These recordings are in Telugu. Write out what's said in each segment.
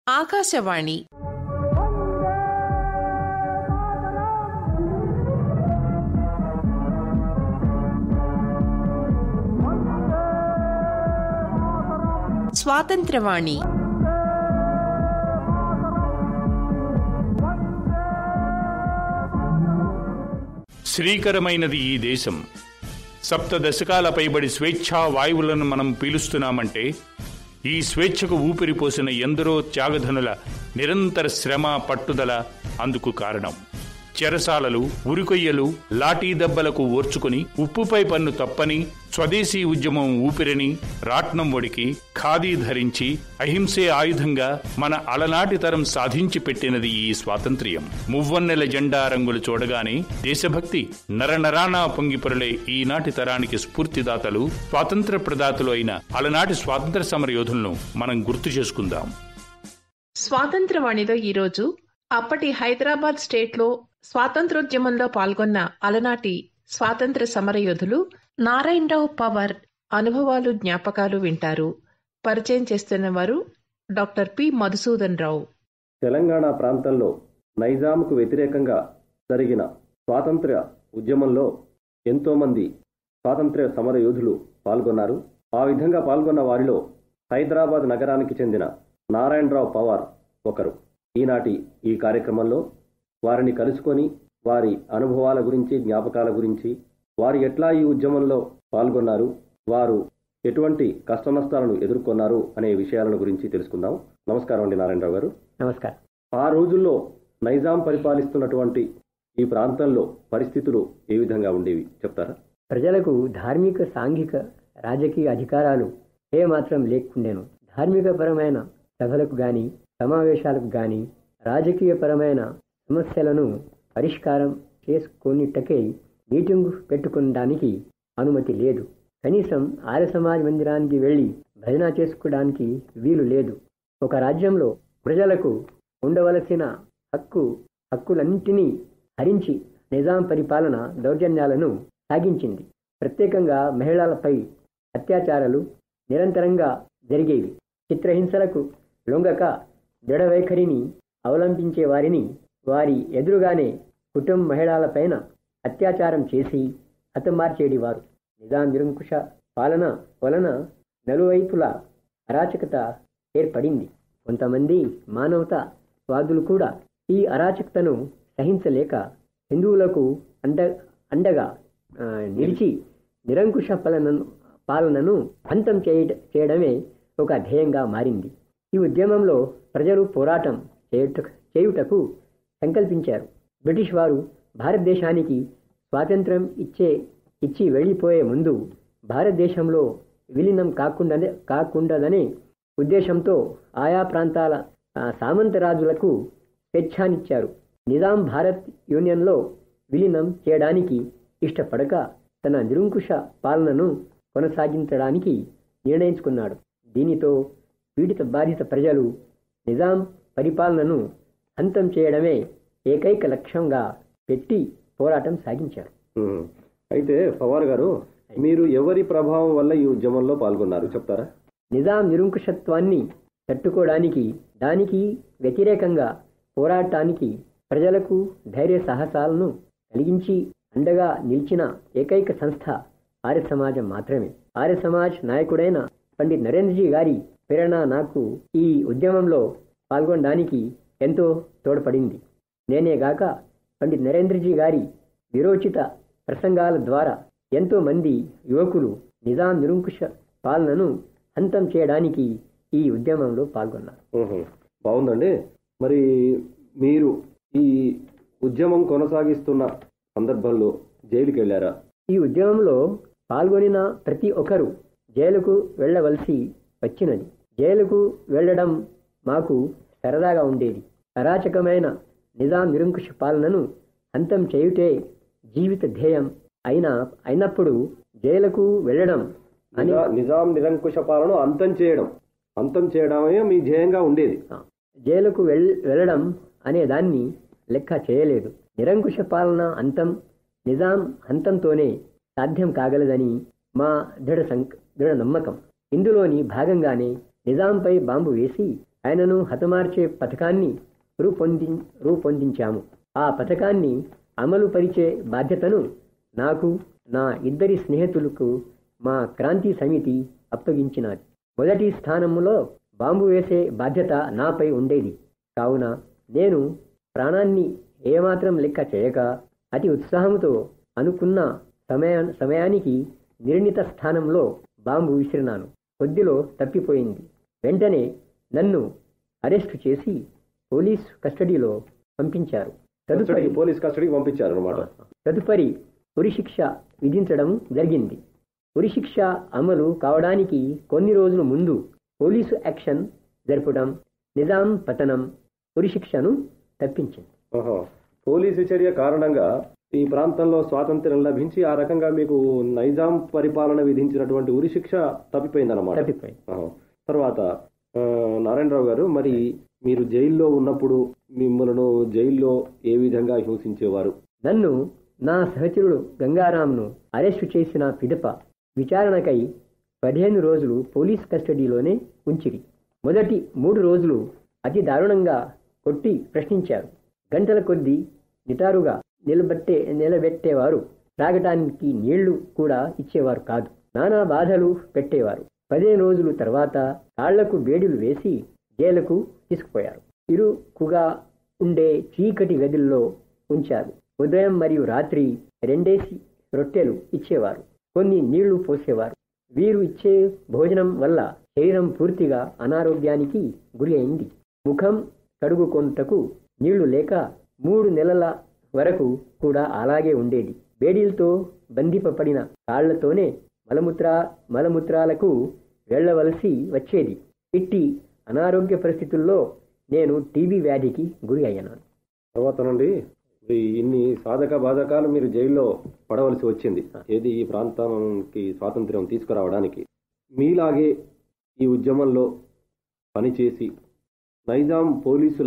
ఆకాశవాణి స్వాతంత్రవాణి శ్రీకరమైనది ఈ దేశం సప్త దశకాల పైబడి స్వేచ్ఛా వాయువులను మనం పీలుస్తున్నామంటే ఈ స్వేచ్ఛకు ఊపిరిపోసిన ఎందరో త్యాగధనుల నిరంతర శ్రమ పట్టుదల అందుకు కారణం చెరసాలలు ఉరికొయ్యలు లాఠీ దెబ్బలకు ఓర్చుకుని ఉప్పుపై పన్ను తప్పని స్వదేశీ ఉద్యమం ఊపిరిని రాట్నం ఒడికి ఖాదీ ధరించి అహింసే ఆయుధంగా మన అలనాటి తరం సాధించి పెట్టినది ఈ స్వాతంత్ర్యం మువ్వన్నెల జెండా రంగులు చూడగానే దేశభక్తి నరనరానా పొంగిపొరలే ఈనాటి తరానికి స్ఫూర్తిదాతలు స్వాతంత్ర ప్రదాతలు అయిన అలనాటి స్వాతంత్ర సమర యోధులను మనం గుర్తు చేసుకుందాం స్వాతంత్రవాణిలో ఈరోజు అప్పటి హైదరాబాద్ స్టేట్లో స్వాతంత్రోద్యమంలో పాల్గొన్న అలనాటి స్వాతంత్ర సమరయోధులు నారాయణరావు పవర్ అనుభవాలు జ్ఞాపకాలు వింటారు పరిచయం చేస్తున్న వారు డాక్టర్ పి మధుసూదన్ రావు తెలంగాణ ప్రాంతంలో నైజాంకు వ్యతిరేకంగా జరిగిన స్వాతంత్ర్య ఉద్యమంలో ఎంతోమంది స్వాతంత్ర్య సమర యోధులు పాల్గొన్నారు ఆ విధంగా పాల్గొన్న వారిలో హైదరాబాద్ నగరానికి చెందిన నారాయణరావు పవార్ ఒకరు ఈనాటి ఈ కార్యక్రమంలో వారిని కలుసుకొని వారి అనుభవాల గురించి జ్ఞాపకాల గురించి వారు ఎట్లా ఈ ఉద్యమంలో పాల్గొన్నారు వారు ఎటువంటి కష్టనష్టాలను ఎదుర్కొన్నారు అనే విషయాలను గురించి తెలుసుకుందాం నమస్కారం అండి నారాయణరావు గారు నమస్కారం ఆ రోజుల్లో నైజాం పరిపాలిస్తున్నటువంటి ఈ ప్రాంతంలో పరిస్థితులు ఏ విధంగా ఉండేవి చెప్తారా ప్రజలకు ధార్మిక సాంఘిక రాజకీయ అధికారాలు ఏమాత్రం లేకుండేను ధార్మికపరమైన సభలకు గాని సమావేశాలకు గాని రాజకీయపరమైన సమస్యలను పరిష్కారం చేసుకొనిటకే మీటింగ్ పెట్టుకోవడానికి అనుమతి లేదు కనీసం ఆర్య సమాజ్ మందిరానికి వెళ్లి భజన చేసుకోవడానికి వీలు లేదు ఒక రాజ్యంలో ప్రజలకు ఉండవలసిన హక్కు హక్కులన్నింటినీ హరించి నిజాం పరిపాలన దౌర్జన్యాలను సాగించింది ప్రత్యేకంగా మహిళలపై అత్యాచారాలు నిరంతరంగా జరిగేవి చిత్రహింసలకు లొంగక దృఢవైఖరిని అవలంబించే వారిని వారి ఎదురుగానే కుటుంబ మహిళలపైన అత్యాచారం చేసి హతమార్చేడివారు నిజాం నిరంకుశ పాలన వలన నలువైపుల అరాచకత ఏర్పడింది కొంతమంది మానవతా వాదులు కూడా ఈ అరాచకతను సహించలేక హిందువులకు అండ అండగా ఆ, నిలిచి నిరంకుశ పాలనను పాలనను అంతం చేయ చేయడమే ఒక ధ్యేయంగా మారింది ఈ ఉద్యమంలో ప్రజలు పోరాటం చేయుట చేయుటకు సంకల్పించారు బ్రిటిష్ వారు భారతదేశానికి స్వాతంత్రం ఇచ్చే ఇచ్చి వెళ్ళిపోయే ముందు భారతదేశంలో విలీనం కాకుండానే కాకుండదనే ఉద్దేశంతో ఆయా ప్రాంతాల ఆ, సామంతరాజులకు స్వేచ్ఛానిచ్చారు నిజాం భారత్ యూనియన్లో విలీనం చేయడానికి ఇష్టపడక తన నిరంకుశ పాలనను కొనసాగించడానికి నిర్ణయించుకున్నాడు దీనితో పీడిత బాధిత ప్రజలు నిజాం పరిపాలనను అంతం చేయడమే ఏకైక లక్ష్యంగా పెట్టి పోరాటం సాగించారు ఉమ్. అయితే పవార్ గారు మీరు ఎవరి ప్రభావం వల్ల ఈ ఉద్యమంలో పాల్గొన్నారు చెప్తారా నిజాం నిరంకుశత్వాన్ని తట్టుకోవడానికి దానికి వ్యతిరేకంగా పోరాటానికి ప్రజలకు ధైర్య సాహసాలను కలిగించి అండగా నిలిచిన ఏకైక సంస్థ ఆర్య సమాజం మాత్రమే ఆర్య సమాజ్ నాయకుడైన పండిత్ నరేంద్రజీ గారి ప్రేరణ నాకు ఈ ఉద్యమంలో పాల్గొనడానికి ఎంతో తోడ్పడింది నేనేగాక పండిత్ నరేంద్రజీ గారి విరోచిత ప్రసంగాల ద్వారా ఎంతో మంది యువకులు నిజాం నిరంకుశ పాలనను అంతం చేయడానికి ఈ ఉద్యమంలో పాల్గొన్నారు ఉహు. బాగుందండి మరి మీరు ఈ ఉద్యమం కొనసాగిస్తున్న సందర్భంలో జైలుకి వెళ్ళారా ఈ ఉద్యమంలో పాల్గొనిన ప్రతి ఒక్కరూ జైలుకు వెళ్ళవలసి వచ్చినది జైలుకు వెళ్ళడం మాకు సరదాగా ఉండేది అరాచకమైన నిజాం నిరంకుశ పాలనను అంతం చేయుటే జీవిత ధ్యేయం అయినా అయినప్పుడు జైలుకు వెళ్ళడం అని నిజా- నిజాం నిరంకుశ పాలన అంతం చేయడం అంతం చేయడమే మీ ధ్యేయంగా ఉండేది ఆ, జైలుకు వెళ్ వెళ్ళడం అనే దాన్ని లెక్క చేయలేదు నిరంకుశ పాలన అంతం నిజాం అంతంతోనే సాధ్యం కాగలదని మా దృఢ సంక దృఢ నమ్మకం ఇందులోని భాగంగానే నిజాంపై బాంబు వేసి ఆయనను హతమార్చే పథకాన్ని రూపొంది రూపొందించాము ఆ పథకాన్ని అమలు పరిచే బాధ్యతను నాకు నా ఇద్దరి స్నేహితులకు మా క్రాంతి సమితి అప్పగించినది మొదటి స్థానంలో బాంబు వేసే బాధ్యత నాపై ఉండేది కావున నేను ప్రాణాన్ని ఏమాత్రం లెక్క చేయక అతి ఉత్సాహంతో అనుకున్న సమయా సమయానికి నిర్ణీత స్థానంలో బాంబు విసిరినాను కొద్దిలో తప్పిపోయింది వెంటనే నన్ను అరెస్టు చేసి పోలీస్ కస్టడీలో పంపించారు తదుపరి కస్టడీ పోలీస్ కస్టడీకి పంపించారు అనమాట తదుపరి ఉరిశిక్ష విధించడం జరిగింది ఉరిశిక్ష అమలు కావడానికి కొన్ని రోజుల ముందు పోలీసు యాక్షన్ జరపడం నిజాం పతనం ఉరిశిక్షను తప్పించింది ఓహో పోలీసు చర్య కారణంగా ఈ ప్రాంతంలో స్వాతంత్ర్యం లభించి ఆ రకంగా మీకు నైజాం పరిపాలన విధించినటువంటి ఉరిశిక్ష తప్పిపోయిందన్నమాట తప్పిపోయింది ఆహా. తర్వాత ఆ, నారాయణరావు గారు మరి మీరు జైల్లో ఉన్నప్పుడు మిమ్మల్ని జైల్లో ఏ విధంగా హింసించేవారు నన్ను నా సహచరుడు గంగారాంను అరెస్టు చేసిన పిదప విచారణకై పదిహేను రోజులు పోలీస్ కస్టడీలోనే ఉంచిరి మొదటి మూడు రోజులు అతి దారుణంగా కొట్టి ప్రశ్నించారు గంటల కొద్దీ నిటారుగా నిలబెట్టే నిలబెట్టేవారు తాగటానికి నీళ్లు కూడా ఇచ్చేవారు కాదు నానా బాధలు పెట్టేవారు పదిహేను రోజుల తర్వాత కాళ్లకు బేడీలు వేసి జైలుకు తీసుకుపోయారు ఇరుకుగా ఉండే చీకటి గదిల్లో ఉంచారు ఉదయం మరియు రాత్రి రెండేసి రొట్టెలు ఇచ్చేవారు కొన్ని నీళ్లు పోసేవారు వీరు ఇచ్చే భోజనం వల్ల శరీరం పూర్తిగా అనారోగ్యానికి గురి అయింది ముఖం కడుగుకొంటకు నీళ్లు లేక మూడు నెలల వరకు కూడా అలాగే ఉండేది వేడిలతో బంధింపబడిన కాళ్లతోనే మలమూత్ర మలమూత్రాలకు వెళ్ళవలసి వచ్చేది ఇట్టి అనారోగ్య పరిస్థితుల్లో నేను టీబీ వ్యాధికి గురి అయ్యాను తర్వాత నుండి ఈ ఇన్ని సాధక బాధకాలు మీరు జైల్లో పడవలసి వచ్చింది ఏది ఈ ప్రాంతానికి స్వాతంత్ర్యం తీసుకురావడానికి మీలాగే ఈ ఉద్యమంలో పనిచేసి నైజాం పోలీసుల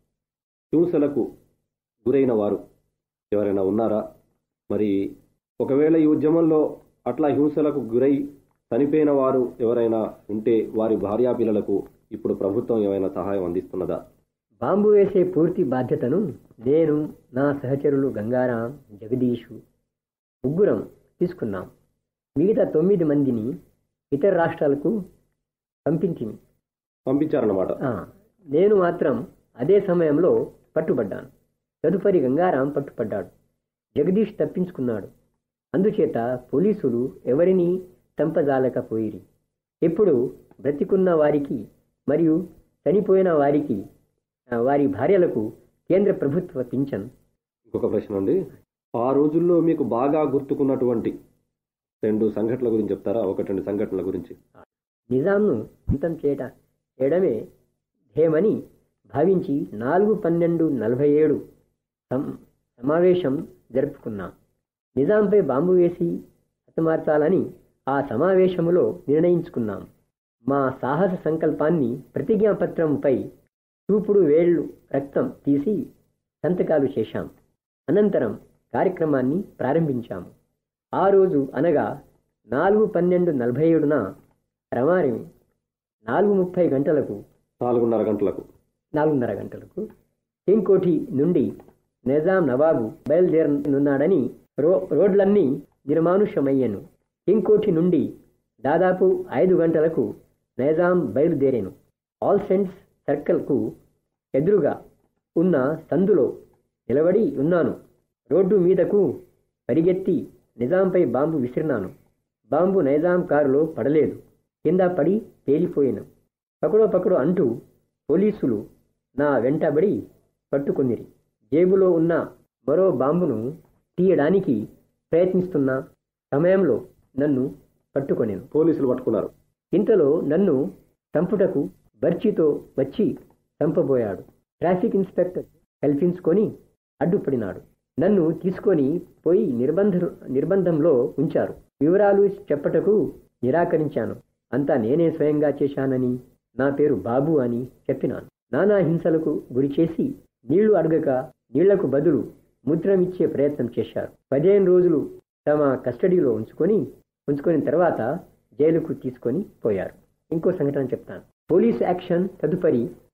హింసలకు గురైన వారు ఎవరైనా ఉన్నారా మరి ఒకవేళ ఈ ఉద్యమంలో అట్లా హింసలకు గురై చనిపోయిన వారు ఎవరైనా ఉంటే వారి భార్యాపిల్లలకు ఇప్పుడు ప్రభుత్వం ఏమైనా సహాయం అందిస్తున్నదా బాంబు వేసే పూర్తి బాధ్యతను నేను నా సహచరులు గంగారాం జగదీషు ముగ్గురం తీసుకున్నాం మిగతా తొమ్మిది మందిని ఇతర రాష్ట్రాలకు పంపించింది పంపించారన్నమాట ఆ, నేను మాత్రం అదే సమయంలో పట్టుబడ్డాను తదుపరి గంగారాం పట్టుపడ్డాడు జగదీష్ తప్పించుకున్నాడు అందుచేత పోలీసులు ఎవరిని చంపజాలకపోయిరి ఇప్పుడు బ్రతికున్న వారికి మరియు చనిపోయిన వారికి ఆ, వారి భార్యలకు కేంద్ర ప్రభుత్వ పింఛన్ ఇంకొక ప్రశ్న అండి ఆ రోజుల్లో మీకు బాగా గుర్తుకున్నటువంటి రెండు సంఘటనల గురించి చెప్తారా ఒకటి రెండు సంఘటనల గురించి నిజాంను అంతం చేయట చేయడమే ధ్యేయమని భావించి నాలుగు పన్నెండు నలభై ఏడు సం- సమావేశం జరుపుకున్నాం నిజాంపై బాంబు వేసి హతమార్చాలని ఆ సమావేశములో నిర్ణయించుకున్నాం మా సాహస సంకల్పాన్ని ప్రతిజ్ఞాపత్రంపై చూపుడు వేళ్లు రక్తం తీసి సంతకాలు చేశాం అనంతరం కార్యక్రమాన్ని ప్రారంభించాము ఆ రోజు అనగా నాలుగు పన్నెండు నలభై ఏడున రమారి నాలుగు ముప్పై గంటలకు నాలుగున్నర గంటలకు నాలుగున్నర గంటలకు కింగ్కోఠి నుండి నిజాం నవాబు బయలుదేరనున్నాడని రో రోడ్లన్నీ నిర్మానుష్యమయ్యాను కింగ్కోఠి నుండి దాదాపు ఐదు గంటలకు నిజాం బయలుదేరాను ఆల్ సెంట్స్ సర్కిల్కు ఎదురుగా ఉన్న సందులో నిలబడి ఉన్నాను రోడ్డు మీదకు పరిగెత్తి నిజాంపై బాంబు విసిరినాను బాంబు నైజాం కారులో పడలేదు కింద పడి తేలిపోయాను పకడో పకడో అంటూ పోలీసులు నా వెంటబడి పట్టుకొనిరి జేబులో ఉన్న మరో బాంబును తీయడానికి ప్రయత్నిస్తున్న సమయంలో నన్ను పట్టుకొనేను పోలీసులు పట్టుకున్నారు ఇంతలో నన్ను చంపుటకు బర్చితో వచ్చి చంపబోయాడు ట్రాఫిక్ ఇన్స్పెక్టర్ కల్పించుకొని అడ్డుపడినాడు నన్ను తీసుకొని పోయి నిర్బంధ నిర్బంధంలో ఉంచారు వివరాలు చెప్పటకు నిరాకరించాను అంతా నేనే స్వయంగా చేశానని నా పేరు బాబు అని చెప్పినాను నానా హింసలకు గురిచేసి నీళ్లు అడగక నీళ్లకు బదులు ముద్రమిచ్చే ప్రయత్నం చేశారు పదిహేను రోజులు తమ కస్టడీలో ఉంచుకొని ఉంచుకున్న తర్వాత జైలుకు తీసుకొని పోయారు ఇంకో సంఘటన చెప్తాను పోలీస్ యాక్షన్ తదుపరి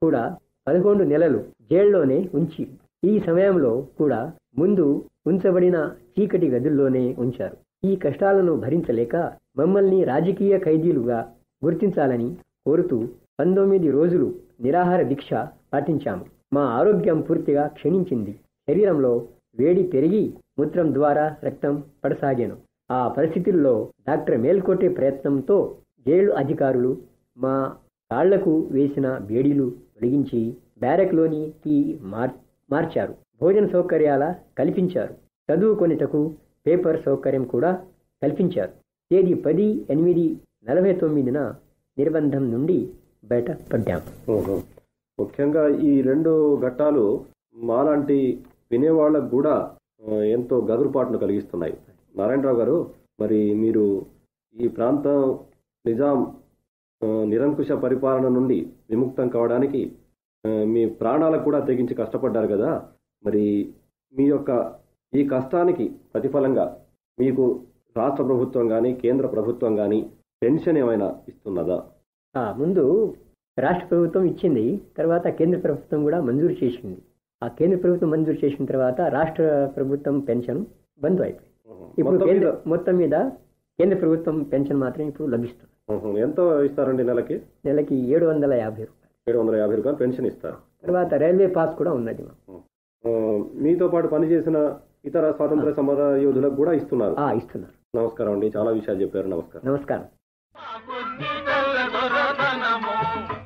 కూడా పదకొండు నెలలు జైల్లోనే ఉంచి ఈ సమయంలో కూడా ముందు ఉంచబడిన చీకటి గదుల్లోనే ఉంచారు ఈ కష్టాలను భరించలేక మమ్మల్ని రాజకీయ ఖైదీలుగా గుర్తించాలని కోరుతూ పంతొమ్మిది రోజులు నిరాహార దీక్ష పాటించాము మా ఆరోగ్యం పూర్తిగా క్షీణించింది శరీరంలో వేడి పెరిగి మూత్రం ద్వారా రక్తం పడసాగాను ఆ పరిస్థితుల్లో డాక్టర్ మేల్కొట్టే ప్రయత్నంతో జైలు అధికారులు మా కాళ్లకు వేసిన వేడిలు వెలిగించి బ్యారెక్లోనికి మార్ మార్చారు భోజన సౌకర్యాల కల్పించారు చదువుకొనిటకు పేపర్ సౌకర్యం కూడా కల్పించారు తేదీ పది ఎనిమిది నలభై తొమ్మిదిన నిర్బంధం నుండి బయటపడ్డాం ఓహో. ముఖ్యంగా ఈ రెండు ఘట్టాలు మాలాంటి వినేవాళ్ళకు కూడా ఆ, ఎంతో గగురుపాటును కలిగిస్తున్నాయి నారాయణరావు గారు మరి మీరు ఈ ప్రాంతం నిజాం ఆ, నిరంకుశ పరిపాలన నుండి విముక్తం కావడానికి ఆ, మీ ప్రాణాలకు కూడా తెగించి కష్టపడ్డారు కదా మరి మీ యొక్క ఈ కష్టానికి ప్రతిఫలంగా మీకు రాష్ట్ర ప్రభుత్వం కానీ కేంద్ర ప్రభుత్వం కానీ పెన్షన్ ఏమైనా ఇస్తున్నదా ఆ, ముందు రాష్ట్ర ప్రభుత్వం ఇచ్చింది తర్వాత కేంద్ర ప్రభుత్వం కూడా మంజూరు చేసింది ఆ కేంద్ర ప్రభుత్వం మంజూరు చేసిన తర్వాత రాష్ట్ర ప్రభుత్వం పెన్షన్ బంద్ అయిపోయింది ఇప్పుడు మొత్తం కేంద్ర మీద మొత్తం మీద కేంద్ర ప్రభుత్వం పెన్షన్ మాత్రం ఇప్పుడు లభిస్తుంది ఉహు. ఎంత ఇస్తారండి నెలకి నెలకి ఏడు వందల యాభై రూపాయలు ఏడు వందల యాభై రూపాయలు పెన్షన్ ఇస్తారు తర్వాత రైల్వే పాస్ కూడా ఉన్నది మాకు. ఆ, మీతో పాటు పనిచేసిన ఇతర స్వాతంత్ర సమర యోధులకు కూడా ఇస్తున్నారు ఆ ఇస్తున్నారు నమస్కారం అండి చాలా విషయాలు చెప్పారు నమస్కారం నమస్కారం బుద్ధి తెల్ల దొరతనము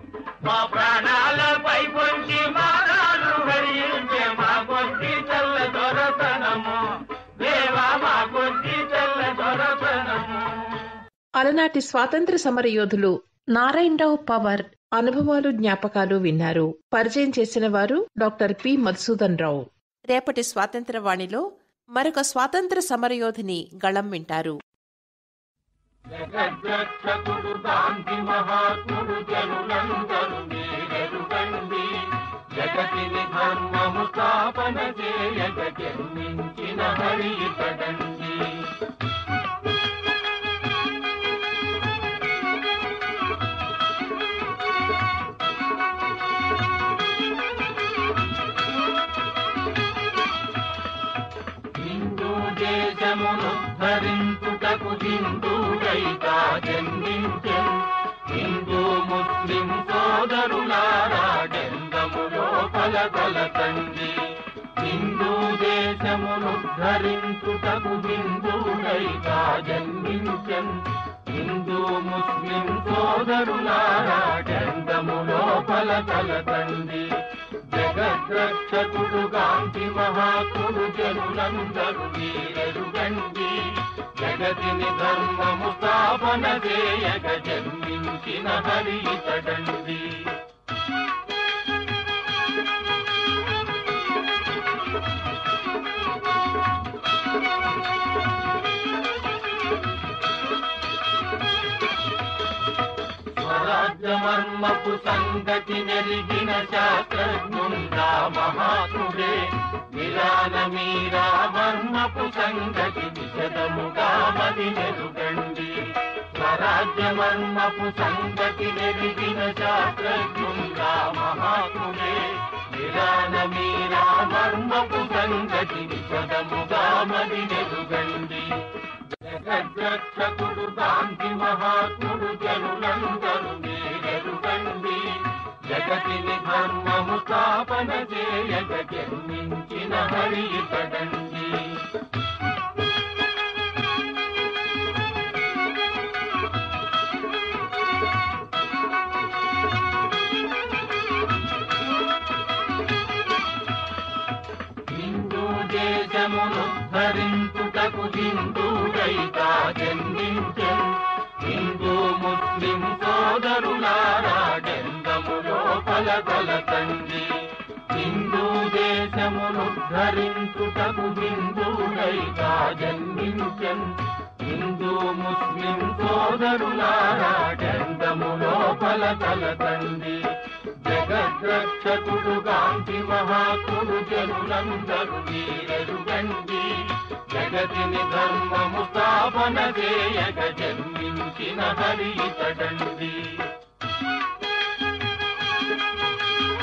మా ప్రాణాలపై పొంచి మారాలు హరించే మా కొద్ది తెల్ల దొరతనము దేవా మా కొద్ది తెల్ల దొరతనము అలనాటి స్వాతంత్ర సమర యోధులు నారాయణరావు పవర్ అనుభవాలు జ్ఞాపకాలు విన్నారు పరిచయం చేసిన వారు డాక్టర్ పి మధుసూదన్ రావు రేపటి స్వాతంత్ర వాణిలో మరొక స్వాతంత్ర సమరయోధిని గళం వింటారు జగద్రక్షకుడు గాంధీ మహాత్ముడు జనులందరూ మీరెరుగండి జగతిని ధర్మము స్థాపన చేయగ జన్మించిన హరి ఇతడండి హిందూ దేశమును ధరించుటకు హిందూడైతా జన్మించెన్ హిందూ ముస్లిం సోదరులారా డెందము లోపల కలకండి హిందూ దేశమును ధరించుటకు హిందూడైతా జన్మించెన్ హిందూ ముస్లిం సోదరులారా డెందము లోపల కలకండి జగద్రక్షకుడు గాంధీ మహాత్ముడు జనులందరూ మీరెరుగండి జగతిని ధర్మము స్థాపన చేయగ జన్మించిన హరి ఇతడండి స్వరాజ్యమర్మపు సంగతి నెరిగిన శాస్త్రజ్ఞుండా మహాత్ముడే విరాన మీరా మర్మపు సంగతి విశదముగా మది నెరుగండి స్వరాజ్యమర్మపు సంగతి నెరిగిన శాస్త్రజ్ఞుండా మహాత్ముడే విరాన మీరా మర్మపు సంగతి విశదముగా మది నెరుగండి జగద్రక్షకుడు గాంధీ మహాత్ముడు జనులందరూ మీరెరుగండి జగతిని ధర్మము స్థాపన చేయగ జన్మించిన హరి ఇతడండి హిందూ దేశమును ధరించుటకు హిందూడైతా జన్మించెన్ హిందూ ముస్లిం సోదరులారా డెందము లోపల కలకండి హిందూ దేశమును ధరించుటకు హిందూడైతా జన్మించెన్ హిందూ ముస్లిం సోదరులారా డెందము లోపల కలకండి జగద్రక్షకుడు గాంధీ మహాత్ముడు జనులందరూ మీరెరుగండి జగతిని ధర్మము స్థాపన చేయగ జన్మించిన హరి ఇతడండి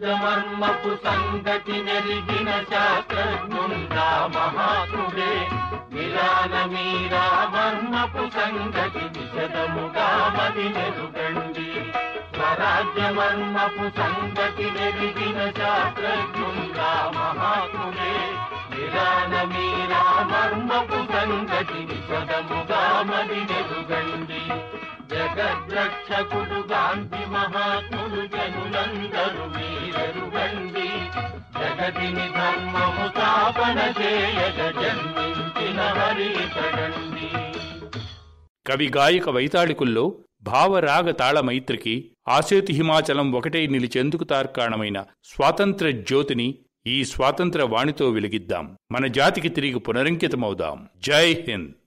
స్వరాజ్యమర్మపు సంగతి నెరిగిన శాస్త్రజ్ఞుండా మహాత్ముడే విరాన మీరా మర్మపు సంగతి విశదముగా మది నెరుగండి స్వరాజ్యమర్మపు సంగతి నెరిగిన శాస్త్రజ్ఞుండా మహాత్ముడే విరాన మీరా మర్మపు సంగతి విశదముగా మది నెరుగండి జగద్రక్షకుడు గాంధీ మహాత్ముడు జనులందరూ మీరెరుగండి జగతిని ధర్మము స్థాపన చేయగ జన్మించిన హరితడండి కవి గాయక వైతాళికుల్లో భావరాగ తాళమైత్రికి ఆసేతు హిమాచలం ఒకటే నిలిచేందుకు తార్కాణమైన స్వాతంత్ర జ్యోతిని ఈ స్వాతంత్ర వాణితో వెలిగిద్దాం మన జాతికి తిరిగి పునరంకితమవుదాం జై హింద్